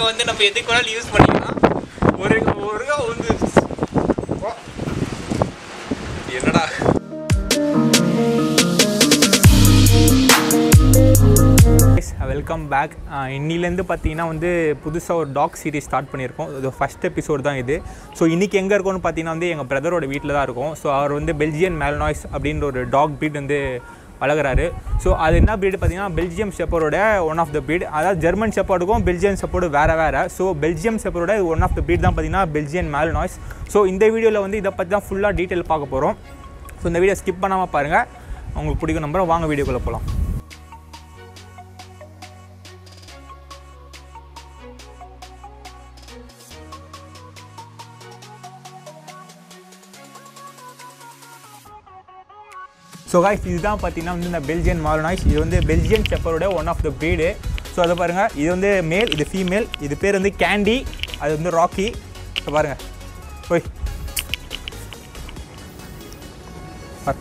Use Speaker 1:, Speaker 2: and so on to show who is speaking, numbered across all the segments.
Speaker 1: Talk வந்து நம்ம எதுக்கு வேணாலும் யூஸ் பண்ணிக்கலாம் ஒரு ஒரு வந்து என்னடா வெல்கம் பேக் இன்னிலேருந்து பார்த்தீங்கன்னா வந்து புதுசாக ஒரு டாக் சீரிஸ் ஸ்டார்ட் பண்ணியிருக்கோம் இது ஃபஸ்ட் எபிசோட் தான் இது ஸோ இன்றைக்கி எங்கே இருக்கோம்னு பார்த்தீங்கன்னா வந்து எங்கள் பிரதரோட வீட்டில் தான் இருக்கும் ஸோ அவர் வந்து பெல்ஜியன் மேல்நாய்ஸ் அப்படின்ற ஒரு டாக் breed வந்து வளர்க்குறாரு ஸோ அது என்ன breed பார்த்தீங்கன்னா பெல்ஜியம் ஷெப்பரோட ஒன் ஆஃப் த breed அதாவது ஜெர்மன் ஷெப்பர்டுக்கும் பெல்ஜியம் ஷெப்பர்டு வேறு வேறு ஸோ பெல்ஜியம் ஷெப்பரோட ஒன் ஆஃப் த breed தான் பார்த்தீங்கன்னா பெல்ஜியன் மேல்நாய்ஸ் ஸோ இந்த வீடியோவில் வந்து இதை பற்றி தான் ஃபுல்லாக டீட்டெயில் பார்க்க போகிறோம் ஸோ இந்த வீடியோ ஸ்கிப் பண்ணாமல் பாருங்கள் உங்களுக்கு பிடிக்கும் நம்புறோம் வாங்க வீடியோக்குள்ளே போகலாம் ஸோ காய்ஸ் இதுதான் பார்த்தீங்கன்னா வந்து இந்த பெல்ஜியன் மால்நாய்ஸ் இது வந்து பெல்ஜியன் செப்பரோட one of the breed so அதை பாருங்கள் இது வந்து மேல் இது ஃபீமேல் இது பேர் வந்து கேண்டி அது வந்து ராக்கி ஸோ பாருங்கள் போய் பாரு.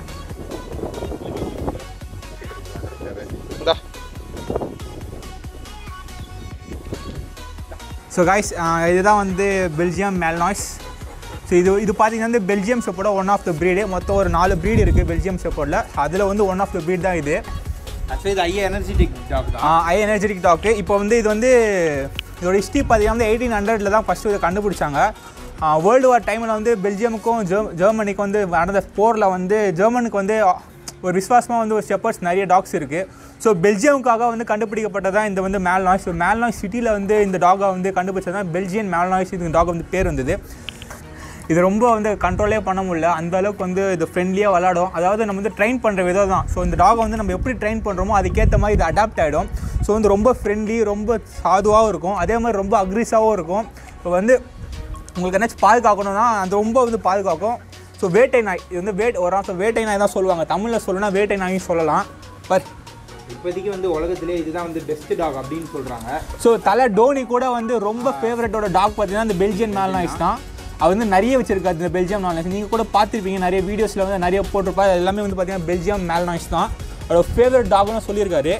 Speaker 1: ஸோ காய்ஸ் இதுதான் வந்து பெல்ஜியம் மேல்நாய்ஸ் ஸோ இது இது பார்த்தீங்கன்னா வந்து பெல்ஜியம் ஷெப்போட ஒன் ஆஃப் த ப்ரீடு மொத்தம் ஒரு நாலு ப்ரீடு இருக்குது பெல்ஜியம் ஷெப்போடில் அதில் வந்து ஒன் ஆஃப் த ப்ரீட் தான் இது
Speaker 2: ஆக்சுவலி இது ஐயா எனர்ஜெட்டிக் டாக் தான்
Speaker 1: ஐ எனர்ஜெட்டிக் டாக்கு இப்போ வந்து இது வந்து இதோட ஹிஸ்ட்ரி பார்த்தீங்கன்னா வந்து எயிட்டீன் ஹண்ட்ரட்ல தான் ஃபஸ்ட்டு இதை கண்டுபிடிச்சாங்க வேர்ல்டு வார் டைமில் வந்து பெல்ஜியமுக்கும் ஜெர் ஜெர்மனிக்கும் வந்து நடந்த போரில் வந்து ஜெர்மனுக்கு வந்து ஒரு விஸ்வாசமாக வந்து ஒரு ஷெப்பர்ஸ் நிறைய டாக்ஸ் இருக்குது ஸோ பெல்ஜியமுக்காக வந்து கண்டுபிடிக்கப்பட்டதான் இந்த வந்து மேல் நாய்ஸ் ஸோ மேல் நாய்ஸ் சிட்டியில் வந்து இந்த டாகை வந்து கண்டுபிடிச்சது தான் பெல்ஜியன் மேல் நாய்ஸ் இந்த டாக் வந்து பேர் வந்தது இது ரொம்ப வந்து கண்ட்ரோலே பண்ண முடியல அந்த அளவுக்கு வந்து இது ஃப்ரெண்ட்லியாக விளாடும் அதாவது நம்ம வந்து ட்ரெயின் பண்ணுற விதம் தான் ஸோ இந்த டாகை வந்து நம்ம எப்படி ட்ரெயின் பண்ணுறோமோ அதுக்கேற்ற மாதிரி இது அடாப்ட் ஆகிடும் ஸோ வந்து ரொம்ப ஃப்ரெண்ட்லி ரொம்ப சாதுவாகவும் இருக்கும் அதே மாதிரி ரொம்ப அக்ரிஸாகவும் இருக்கும் இப்போ வந்து உங்களுக்கு என்னாச்சும் பாதுகாக்கணும்னா அது ரொம்ப வந்து பாதுகாக்கும் ஸோ வேட்டை நாய் இது வந்து வேட் ஒரு ஆசை வேட்டை நாய் தான் சொல்லுவாங்க தமிழில் சொல்லணும்னா வேட்டை நாயும் சொல்லலாம் பட்
Speaker 2: இப்போதைக்கு வந்து உலகத்திலே இதுதான் வந்து பெஸ்ட் டாக் அப்படின்னு சொல்றாங்க
Speaker 1: ஸோ தலை டோனி கூட வந்து ரொம்ப ஃபேவரட்டோட டாக் பார்த்தீங்கன்னா இந்த பெல்ஜியன் மேல் நாய்ஸ் தான் அவர் வந்து நிறைய வச்சிருக்காரு இந்த பெல்ஜியம் மேல் நாய்ஸ் நீங்கள் கூட பார்த்துருப்பீங்க நிறைய வீடியோஸில் வந்து நிறைய போட்டிருப்பாரு அது எல்லாமே வந்து பார்த்தீங்கன்னா பெல்ஜியம் மேல் நாய்ஸ் தான் அவரோட ஃபேவரட் டாக்னு சொல்லியிருக்காரு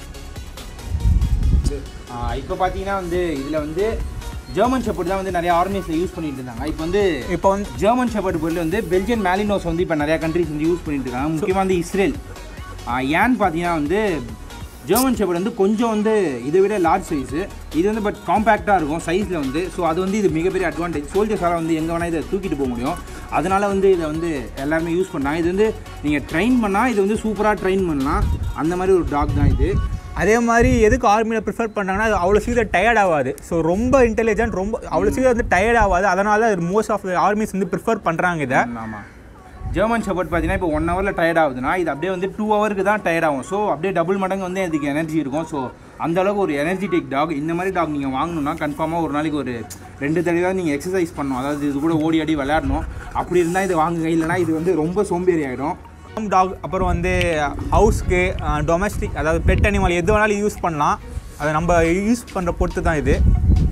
Speaker 2: இப்போ பார்த்தீங்கன்னா வந்து இதில் வந்து ஜெர்மன் ஷெப்பர்ட் தான் வந்து நிறைய ஆர்கனைஸில் யூஸ் பண்ணிட்டு இருந்தாங்க இப்போ வந்து
Speaker 1: இப்போ வந்து
Speaker 2: ஜெர்மன் ஷெப்பர்ட் பொருள் வந்து பெல்ஜியன் மேலினோஸ் வந்து இப்போ நிறைய கண்ட்ரிஸ் வந்து யூஸ் பண்ணிட்டு இருக்காங்க முக்கியமாக வந்து இஸ்ரேல் ஆ, ஏன்னு பார்த்தீங்கன்னா வந்து ஜெர்மன் ஷெப்பர்ட் வந்து கொஞ்சம் வந்து இதை விட லார்ஜ் சைஸு இது வந்து பட் காம்பேக்டாக இருக்கும் சைஸில் வந்து ஸோ அது வந்து இது மிகப்பெரிய அட்வான்டேஜ் சோல்ஜர்ஸால் வந்து எங்கே வேணால் இதை தூக்கிட்டு போக முடியும் அதனால வந்து இதை வந்து எல்லாருமே யூஸ் பண்ணாங்க இது வந்து நீங்கள் ட்ரெயின் பண்ணால் இது வந்து சூப்பராக ட்ரெயின் பண்ணலாம் அந்த மாதிரி ஒரு டாக் தான் இது
Speaker 1: அதே மாதிரி எதுக்கு ஆர்மியில் ப்ரிஃபர் பண்ணுறாங்கன்னா அது அவ்வளோ சீக்கிரம் டயர்ட் ஆகாது ஸோ ரொம்ப இன்டெலிஜென்ட் ரொம்ப அவ்வளோ சீக்கிரம் வந்து டயர்ட் ஆகாது அதனால தான் மோஸ்ட் ஆஃப் ஆர்மிஸ் வந்து ப்ரிஃபர் பண்ணுறாங்க இதை
Speaker 2: ஆமாம் ஜெர்மன் ஷெப்பர்ட் பார்த்தீங்கன்னா இப்போ ஒன் ஹவரில் டயர்ட் ஆகுதுன்னா இது அப்படியே வந்து டூ ஹவருக்கு தான் டயர்ட் ஆகும் ஸோ அப்படியே டபுள் மடங்கு வந்து அதுக்கு எனர்ஜி இருக்கும் ஸோ அந்த அளவுக்கு ஒரு எனர்ஜெட்டிக் டாக் இந்த மாதிரி டாக் நீங்கள் வாங்கணும்னா கன்ஃபார்மாக ஒரு நாளைக்கு ஒரு ரெண்டு தடவை நீங்கள் எக்ஸசைஸ் பண்ணணும் அதாவது இது கூட ஓடி ஆடி விளையாடணும் அப்படி இருந்தால் இது வாங்குங்க இல்லைனா இது வந்து ரொம்ப சோம்பேறி ஆகிடும்
Speaker 1: டாக் அப்புறம் வந்து ஹவுஸ்க்கு டொமஸ்டிக் அதாவது பெட் அனிமல் எது வேணாலும் யூஸ் பண்ணலாம் அதை நம்ம யூஸ் பண்ணுற பொறுத்து தான் இது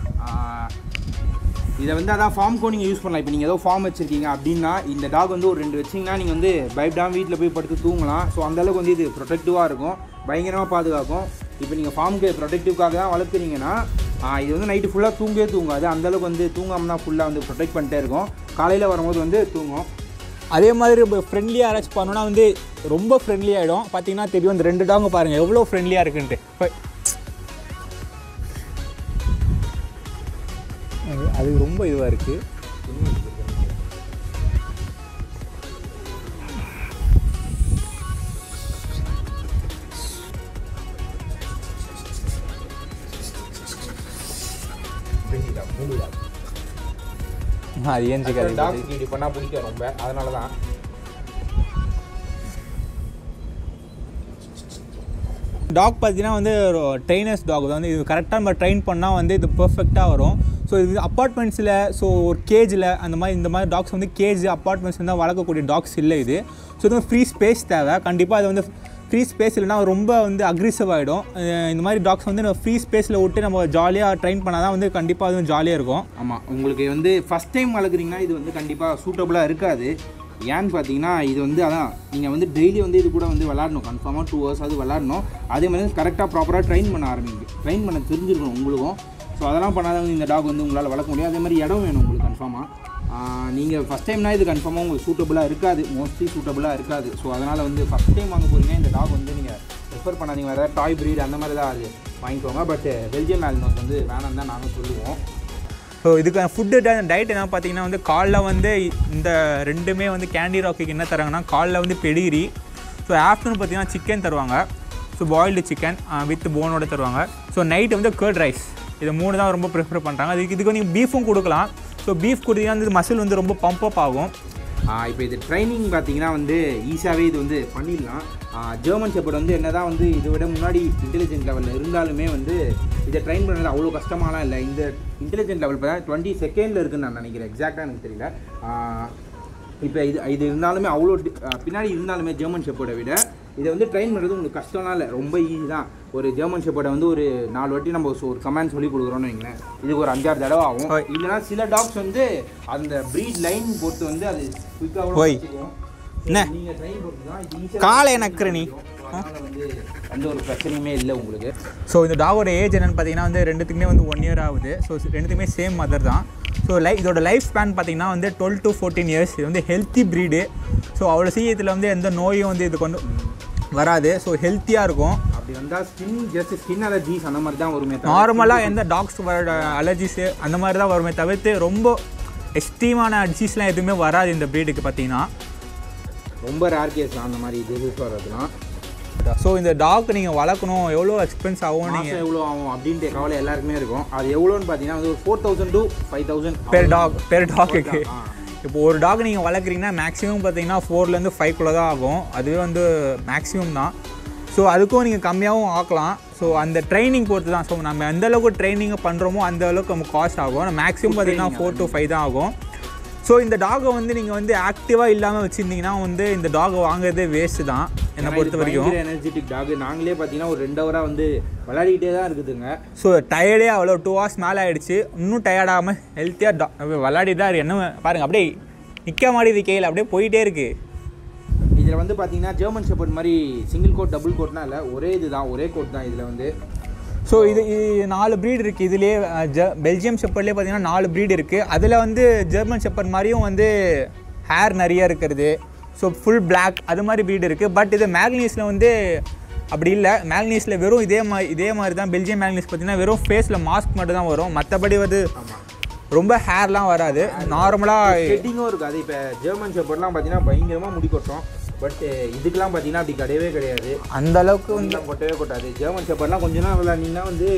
Speaker 2: இதை வந்து அதான் ஃபார்ம்க்கும் நீங்கள் யூஸ் பண்ணலாம் இப்போ நீங்கள் ஏதோ ஃபார்ம் வச்சுருக்கீங்க அப்படின்னா இந்த டாக் வந்து ஒரு ரெண்டு வச்சிங்கன்னா நீங்கள் வந்து பயப்படாமல் வீட்டில் போய் படுத்து தூங்கலாம் ஸோ அந்தளவுக்கு வந்து இது ப்ரொடெக்டிவாக இருக்கும் பயங்கரமாக பாதுகாக்கும் இப்போ நீங்கள் ஃபார்முக்கு ப்ரொடெக்டிவ்காக தான் வளர்க்குறீங்கன்னா ஆ, இது வந்து நைட்டு ஃபுல்லாக தூங்கவே தூங்காது அந்தளவுக்கு வந்து தூங்காமல் தான் ஃபுல்லாக வந்து ப்ரொடெக்ட் பண்ணிட்டே இருக்கும் காலையில் வரும்போது வந்து தூங்கும்
Speaker 1: அதே மாதிரி இப்போ ஃப்ரெண்ட்லியாக அரேஞ்ச் பண்ணோன்னா வந்து ரொம்ப ஃப்ரெண்ட்லி ஆகிடும் பார்த்தீங்கன்னா தெரியும் இந்த ரெண்டு டாங்க பாருங்கள் எவ்வளோ ஃப்ரெண்ட்லியாக இருக்குன்ட்டு இப்ப- அது- அது ரொம்ப இதுவாக இருக்குது அது ஏஞ்சிக்காது
Speaker 2: டாக்ஸ் இப்படி பண்ணால் பிடிக்கும் ரொம்ப அதனால தான்
Speaker 1: டாக் பார்த்தீங்கன்னா வந்து ட்ரெயினர்ஸ் டாக் தான் வந்து இது கரெக்டாக நம்ம ட்ரெயின் பண்ணால் வந்து இது பர்ஃபெக்டாக வரும் ஸோ இது அப்பார்ட்மெண்ட்ஸில் ஸோ ஒரு கேஜில் அந்த மாதிரி இந்த மாதிரி டாக்ஸ் வந்து கேஜ் அப்பார்ட்மெண்ட்ஸ் தான் வளர்க்கக்கூடிய டாக்ஸ் இல்லை இது ஸோ இது ஃப்ரீ ஸ்பேஸ் தேவை கண்டிப்பாக அது வந்து ஃப்ரீ ஸ்பேஸ் இல்லைனா ரொம்ப வந்து அக்ரிசிவ் ஆகிடும் இந்த மாதிரி டாக்ஸ் வந்து நம்ம ஃப்ரீ ஸ்பேஸில் விட்டு நம்ம ஜாலியாக ட்ரெயின் பண்ணால் தான் வந்து கண்டிப்பாக அது ஜாலியாக இருக்கும்
Speaker 2: ஆமாம் உங்களுக்கு வந்து ஃபஸ்ட் டைம் வளர்க்குறீங்கன்னா இது வந்து கண்டிப்பாக சூட்டபுளாக இருக்காது ஏன்னு பார்த்தீங்கன்னா இது வந்து அதான் நீங்கள் வந்து டெய்லி வந்து இது கூட வந்து விளாடணும் கன்ஃபார்மாக டூ ஹவர்ஸ் அது விளாடணும் அதே மாதிரி கரெக்டாக ப்ராப்பராக ட்ரெயின் பண்ண ஆரம்பிங்க ட்ரெயின் பண்ண தெரிஞ்சிருக்கணும் உங்களுக்கும் ஸோ அதெல்லாம் பண்ணாதான் இந்த டாக் வந்து உங்களால் வளர்க்க முடியும் அதே மாதிரி இடம் வேணும் உங்களுக்கு கன்ஃபார்மாக நீங்கள் ஃபஸ்ட் டைம்னா இது கன்ஃபார்மாக உங்களுக்கு சூட்டபுளாக இருக்காது மோஸ்ட்லி சூட்டபுளாக இருக்காது ஸோ அதனால் வந்து ஃபஸ்ட் டைம் வாங்க போகிறீங்க இந்த டாக் வந்து நீங்கள் ப்ரிஃபர் பண்ணாதீங்க வேறு டாய் breed அந்த மாதிரி தான் அது வாங்கிக்கோங்க பட் பெல்ஜியம் மேல்னோஸ் வந்து வேணாம் தான் நாங்கள் சொல்லுவோம்
Speaker 1: ஸோ இதுக்கு ஃபுட்டு டயட் என்ன பார்த்தீங்கன்னா வந்து காலைல வந்து இந்த ரெண்டுமே வந்து கேண்டி ராக்கிக்கு என்ன தராங்கன்னா காலைல வந்து பெடிகிரி ஸோ ஆஃப்டர்நூன் பார்த்தீங்கன்னா சிக்கன் தருவாங்க ஸோ பாயில்டு சிக்கன் வித் போனோட தருவாங்க ஸோ நைட் வந்து கேர்ட் ரைஸ் இது மூணு தான் ரொம்ப ப்ரிஃபர் பண்ணுறாங்க அதுக்கு இதுக்கு நீங்கள் பீஃபும் கொடுக்கலாம் ஸோ பீஃப் கொடுத்தீங்கன்னா வந்து மசில் வந்து ரொம்ப பம்ப் அப் ஆகும்
Speaker 2: இப்போ இது ட்ரைனிங் பார்த்தீங்கன்னா வந்து ஈஸியாகவே இது வந்து பண்ணிடலாம் ஜெர்மன் ஷெப்பர்ட் வந்து என்ன தான் வந்து இதை விட முன்னாடி இன்டெலிஜென்ட் லெவலில் இருந்தாலுமே வந்து இதை ட்ரெயின் பண்ணுறது அவ்வளோ கஷ்டமாலாம் இல்லை இந்த இன்டெலிஜென்ட் லெவல் இப்போ தான் டுவெண்ட்டி செகண்டில் இருக்குன்னு நான் நினைக்கிறேன் எக்ஸாக்டாக எனக்கு தெரியல இப்போ இது இது இருந்தாலுமே அவ்வளோ டி- ஆஹ் பின்னாடி இருந்தாலுமே ஜெர்மன் ஷெப்பர்டை விட இதை வந்து ட்ரெயின் பண்ணுறது உங்களுக்கு கஷ்டம்லாம் இல்லை ரொம்ப ஈஸி தான் ஒரு ஜெர்மன் ஷெப்பர்டை வந்து ஒரு நாலு வாட்டி நம்ம ஒரு ஒரு கமெண்ட் சொல்லி கொடுக்குறோம்னு வைங்களேன் இதுக்கு ஒரு அஞ்சாறு தடவை ஆகும்
Speaker 1: ஓய்.
Speaker 2: இல்லைனா சில டாக்ஸ் வந்து அந்த ப்ரீட் லைன் பொறுத்து வந்து அது குயிக்காக
Speaker 1: ஓய். என்ன?
Speaker 2: நீங்க ட்ரெயின் பொறுத்து தான் இது easy ஆ
Speaker 1: காலை நக்குற நீ
Speaker 2: அதனால வந்து எந்த ஒரு பிரச்சனையுமே இல்லை உங்களுக்கு
Speaker 1: ஸோ இந்த டாகோட ஏஜ் என்னன்னு பார்த்தீங்கன்னா வந்து ரெண்டுத்துக்குமே வந்து ஒன் இயர் ஆகுது ஸோ ரெண்டுத்துக்குமே சேம் மதர் தான் ஸோ லை இதோட லைஃப் ஸ்பேன் பார்த்தீங்கன்னா வந்து டுவெல் டு ஃபோர்டீன் இயர்ஸ் இது வந்து ஹெல்த்தி ப்ரீடு ஸோ அவ்வளோ சீக்கிரத்தில் வந்து எந்த நோயும் வந்து இது கொண்டு வராது ஸோ ஹெல்த்தியாக இருக்கும்
Speaker 2: அப்படி வந்தால் ஸ்கின் ஜஸ்ட் ஸ்கின் அலர்ஜிஸ் அந்த மாதிரி தான் வருமே தவிர
Speaker 1: நார்மலாக எந்த டாக்ஸ் வர அலர்ஜிஸு அந்த மாதிரி தான் வருமே தவிர்த்து ரொம்ப எக்ஸ்ட்ரீமான டிசீஸ்லாம் எதுவுமே வராது இந்த ப்ரீடுக்கு பார்த்தீங்கன்னா
Speaker 2: ரொம்ப ரேர் கேஸ் அந்த மாதிரி டிசீஸ் வர்றதுலாம்
Speaker 1: ஸோ இந்த டாக் நீங்கள் வளர்க்கணும் எவ்வளோ எக்ஸ்பென்ஸ் ஆகும் நீங்கள்
Speaker 2: மாதம் எவ்வளோ ஆகும் அப்படின்ற கவலை எல்லாருக்குமே இருக்கும் அது எவ்வளோன்னு பார்த்தீங்கன்னா வந்து ஒரு four thousand to five thousand
Speaker 1: per dog per டாக்குக்கு
Speaker 2: ஆ.
Speaker 1: இப்போ ஒரு டாக் நீங்கள் வளர்க்குறீங்கன்னா மேக்ஸிமம் பார்த்தீங்கன்னா ஃபோர்லேருந்து ஃபைவ்க்குள்ளே தான் ஆகும் அதுவே வந்து மேக்ஸிமம் தான் ஸோ அதுக்கும் நீங்கள் கம்மியாகவும் ஆக்கலாம் ஸோ அந்த ட்ரைனிங் பொறுத்து தான் ஸோ நம்ம எந்த அளவுக்கு ட்ரைனிங்கை பண்ணுறோமோ அந்த அளவுக்கு நமக்கு காஸ்ட் ஆகும் மேக்ஸிமம் பார்த்தீங்கன்னா ஃபோர் டு ஃபைவ் தான் ஆகும் ஸோ இந்த டாகை வந்து நீங்கள் வந்து ஆக்டிவாக இல்லாமல் வச்சுருந்தீங்கன்னா வந்து இந்த டாகை வாங்குறதே வேஸ்ட்டு தான் என்னை பொறுத்த வரைக்கும்
Speaker 2: எனர்ஜெட்டிக் டாக் நாங்களே பார்த்தீங்கன்னா ஒரு ரெண்டு ஹவராக வந்து விளையாடிக்கிட்டே தான் இருக்குதுங்க
Speaker 1: ஸோ டயர்டே அவ்வளோ டூ ஹவர்ஸ் மேலே ஆயிடுச்சு இன்னும் டயர்டாகாமல் ஹெல்த்தியாக விளையாடி தான் இருக்கு என்ன பாருங்க அப்படியே நிற்க மாட்டேது கையில் அப்படியே போயிட்டே இருக்கு
Speaker 2: இதில் வந்து பார்த்தீங்கன்னா ஜெர்மன் ஷெப்பர்ட் மாதிரி சிங்கிள் கோட் டபுள் கோட்னா இல்லை ஒரே இதுதான் ஒரே கோட் தான் இதில் வந்து
Speaker 1: ஸோ இது இது நாலு ப்ரீட் இருக்குது இதுலேயே அஹ், ஜ பெல்ஜியம் ஷெப்பர்ட்லேயே பார்த்தீங்கன்னா நாலு ப்ரீட் இருக்குது அதில் வந்து ஜெர்மன் ஷெப்பர்ட் மாதிரியும் வந்து ஹேர் நிறைய இருக்கிறது ஸோ ஃபுல் Black அது மாதிரி ப்ரீட் இருக்குது பட் இது மேக்னீஸில் வந்து அப்படி இல்லை மேக்னீஸில் வெறும் இதே மாதிரி இதே மாதிரி தான் பெல்ஜியம் மேக்னீஸ் பார்த்தீங்கன்னா வெறும் ஃபேஸில் மாஸ்க் மட்டும் தான் வரும் மற்றபடி வந்து ரொம்ப ஹேர்லாம் வராது நார்மலாக
Speaker 2: ஹெட்டிங்கும் இருக்குது அது இப்போ ஜெர்மன் ஷெப்பர்ட்லாம் பார்த்தீங்கன்னா பயங்கரமாக முடி கொட்டும் பட் இதுக்கெல்லாம் பார்த்தீங்கன்னா அப்படி கிடையவே கிடையாது
Speaker 1: அந்த அளவுக்கு வந்து
Speaker 2: கொஞ்சம் கொட்டவே கொட்டாது ஜெர்மன் ஷெப்பர்ட்லாம் கொஞ்ச நாள் விளையாடினா வந்து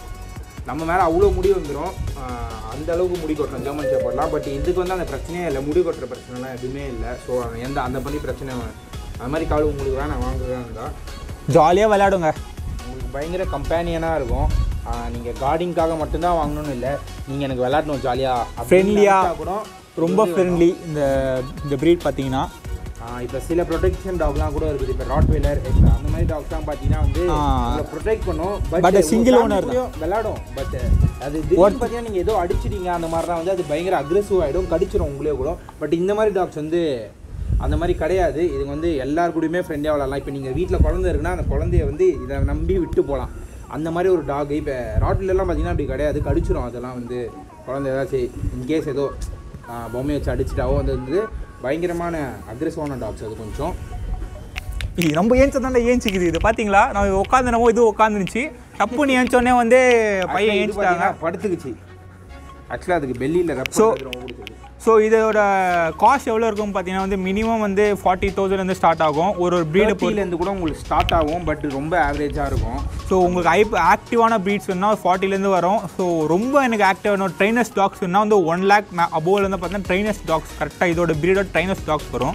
Speaker 2: நம்ம மேலே அவ்வளோ முடி வந்துடும் அந்த அளவுக்கு முடி கொட்டுறோம் ஜெர்மன் ஷெப்பர்ட்லாம் பட் இதுக்கு வந்து அந்த பிரச்சனையே இல்லை முடி கொட்டுற பிரச்சனைலாம் எதுவுமே இல்லை ஸோ எந்த அந்த பண்ணி பிரச்சனை அது மாதிரி கால் உங்களுக்கு வேணாம் வாங்குறதா இருந்தால்
Speaker 1: ஜாலியாக விளையாடுங்க
Speaker 2: உங்களுக்கு பயங்கர கம்பேனியனாக இருக்கும் நீங்கள் கார்டிங்காக மட்டும்தான் வாங்கணும்னு இல்லை நீங்கள் எனக்கு விளையாடணும் ஜாலியாக
Speaker 1: Friendly-ஆ, ரொம்ப ஃப்ரெண்ட்லி இந்த இந்த ப்ரீட் பார்த்தீங்கன்னா
Speaker 2: இப்போ சில ப்ரொடெக்ஷன் டாக்லாம் கூட இருக்குது இப்போ ராட் வீலர் அந்த மாதிரி டாக்ஸ்லாம் பார்த்தீங்கன்னா வந்து
Speaker 1: ஆ.
Speaker 2: ப்ரொடெக்ட் பண்ணும்
Speaker 1: But
Speaker 2: பட்
Speaker 1: single owner
Speaker 2: விளையாடும் பட் அது திடீர்னு பார்த்தீங்கன்னா நீங்கள் ஏதோ அடிச்சிட்டீங்க அந்த மாதிரிலாம் வந்து அது பயங்கர அக்ரெசிவ் ஆகிடும் கடிச்சிடும் உங்களே கூட பட் இந்த மாதிரி டாக்ஸ் வந்து அந்த மாதிரி கிடையாது இது வந்து எல்லார் கூடயுமே ஃப்ரெண்டாக விளாட்லாம் இப்போ நீங்கள் வீட்டில் குழந்தை இருக்குன்னா அந்த குழந்தைய வந்து இதை நம்பி விட்டு போகலாம் அந்த மாதிரி ஒரு டாக் இப்போ ராட்லெலாம் பார்த்தீங்கன்னா அப்படி கிடையாது கடிச்சிடும் அதெல்லாம் வந்து குழந்தை ஏதாச்சும் இன்கேஸ் ஏதோ ஆ, பொம்மையை வச்சு அடிச்சிட்டாவோ அது வந்து பயங்கரமான அக்ரெசிவான டாக்ஸ் அது கொஞ்சம்
Speaker 1: இது நம்ம ஏஞ்சா தான் ஏஞ்சிக்குது இது பார்த்தீங்களா நான் உட்காந்துனமோ இது உட்காந்துருந்துச்சு டப்புன்னு ஏஞ்சோடனே வந்து பையன்
Speaker 2: இது
Speaker 1: ஏஞ்சிட்டாங்க
Speaker 2: பார்த்தீங்கன்னா படுத்துக்குச்சு ஆக்சுவலாக அதுக்கு பெல்லியில் ரப்
Speaker 1: So- ஸோ இதோட காஸ்ட் எவ்வளோ இருக்கும் பார்த்தீங்கன்னா வந்து மினிமம் வந்து ஃபார்ட்டி தௌசண்ட் வந்து ஸ்டார்ட் ஆகும் ஒரு ஒரு ப்ரீடை பொறுத்து
Speaker 2: ப்ரீடுலேருந்து கூட உங்களுக்கு ஸ்டார்ட் ஆகும் பட் ரொம்ப ஆவரேஜாக இருக்கும்
Speaker 1: ஸோ உங்களுக்கு ஐப் ஆக்டிவான ப்ரீட்ஸ் வேணால் ஃபார்ட்டிலேருந்து வரும் ஸோ ரொம்ப எனக்கு ஆக்டிவான ட்ரைனஸ் டாக்ஸ் வேணால் வந்து ஒன் லேக் அபோவ்லேருந்து பார்த்தீங்கன்னா ட்ரைனஸ் டாக்ஸ் கரெக்டாக இதோட ப்ரீடோட ட்ரைனஸ் டாக்ஸ் வரும்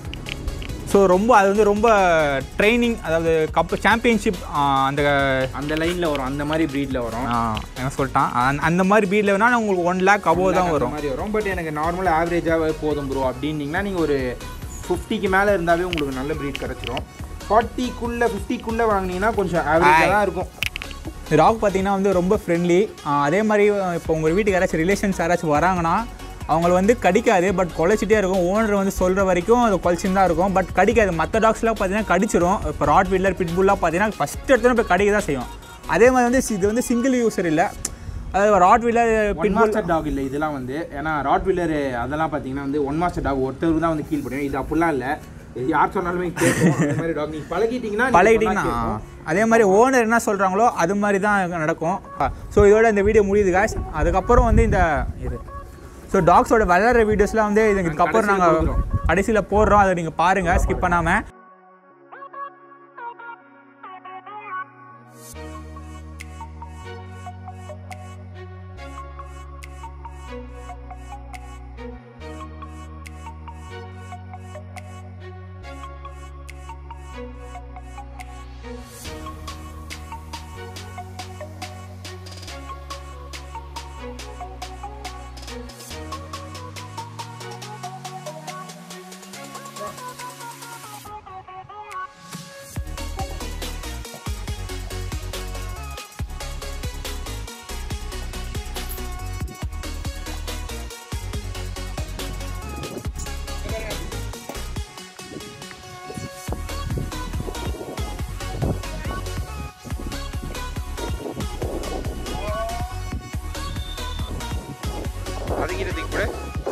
Speaker 1: ஸோ ரொம்ப அது வந்து ரொம்ப ட்ரைனிங் அதாவது கப் சாம்பியன்ஷிப் அந்த
Speaker 2: அந்த லைனில் வரும் அந்த மாதிரி ப்ரீடில் வரும்
Speaker 1: ஆ, என்ன சொல்லிட்டான் அந்த- அந்த மாதிரி ப்ரீடில் வேணால் உங்களுக்கு ஒன் லேக் அபோவ் தான்
Speaker 2: அந்த
Speaker 1: வரும்
Speaker 2: மாதிரி வரும் பட் எனக்கு நார்மல் ஆவரேஜாகவே போதும் ப்ரோ அப்படின்னீங்கன்னா நீங்கள் ஒரு ஃபிஃப்டிக்கு மேலே இருந்தாவே உங்களுக்கு நல்ல ப்ரீட் கிடச்சிரும் ஃபார்ட்டிக்குள்ளே ஃபிஃப்டிக்குள்ளே வாங்கினீங்கன்னா கொஞ்சம் ஆவரேஜாக தான் இருக்கும்
Speaker 1: டாக் பார்த்தீங்கன்னா வந்து ரொம்ப ஃப்ரெண்ட்லி அதே மாதிரி இப்போ உங்கள் வீட்டுக்கு யாராச்சும் ரிலேஷன்ஸ் யாராச்சும் வராங்கன்னா அவங்கள வந்து கடிக்காது பட் குலைச்சிட்டே இருக்கும் ஓனர் வந்து சொல்கிற வரைக்கும் அது குலைச்சின்னு தான் இருக்கும் பட் கடிக்காது மற்ற டாக்ஸ்லாம் பார்த்தீங்கன்னா கடிச்சிரும் இப்போ ராட் வீலர் பிட்புல்லாம் பார்த்தீங்கன்னா ஃபஸ்ட் எடுத்தோன்னே இப்போ கடிக்க தான் செய்யும் அதே மாதிரி வந்து இது வந்து சிங்கிள் யூஸர் இல்லை அதாவது rottweiler
Speaker 2: one master dog இல்லை இதெல்லாம் வந்து ஏன்னா ராட் வீலர் அதெல்லாம் பார்த்தீங்கன்னா வந்து ஒன் மாஸ்டர் டாக் ஒருத்தருக்கு தான் வந்து கீழ் பண்ணுவோம் இது அப்படிலாம் இல்லை இது யார் சொன்னாலுமே கேட்கும் அந்த மாதிரி டாக் நீங்கள் பழகிட்டீங்கன்னா நீங்க
Speaker 1: பழகிட்டிங்கன்னா
Speaker 2: சொன்னா கேட்கும்.
Speaker 1: அதே மாதிரி ஓனர் என்ன சொல்கிறாங்களோ அது மாதிரி தான் நடக்கும் ஸோ இதோட இந்த வீடியோ முடியுது guys அதுக்கப்புறம் வந்து இந்த இது ஸோ டாக்ஸோட வளர்கிற வீடியோஸ்லாம் வந்து இதுக்கப்புறம்
Speaker 2: கடைசியில
Speaker 1: நாங்கள்
Speaker 2: கொடுக்குறோம்.
Speaker 1: கடைசியில் போடுறோம் அதை நீங்கள் பாருங்கள் ஸ்கிப் பண்ணாமல்
Speaker 3: அதுங்கிறதுக்கு கூட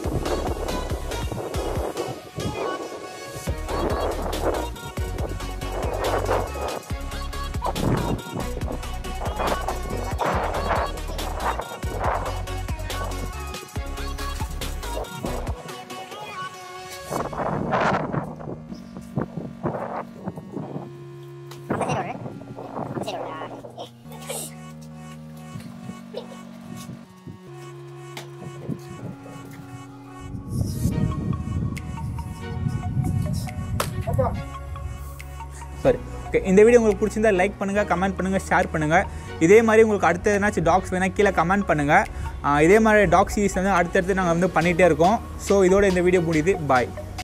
Speaker 1: சரி ஓகே இந்த வீடியோ உங்களுக்கு பிடிச்சிருந்தா லைக் பண்ணுங்கள் கமெண்ட் பண்ணுங்கள் ஷேர் பண்ணுங்கள் இதே மாதிரி உங்களுக்கு அடுத்த எதனாச்சும் டாக்ஸ் வேணால் கீழே கமெண்ட் பண்ணுங்கள் இதே மாதிரி டாக் சீரிஸ் வந்து அடுத்தடுத்து நாங்கள் வந்து பண்ணிகிட்டே இருக்கோம் ஸோ இதோட இந்த வீடியோ முடியுது பாய்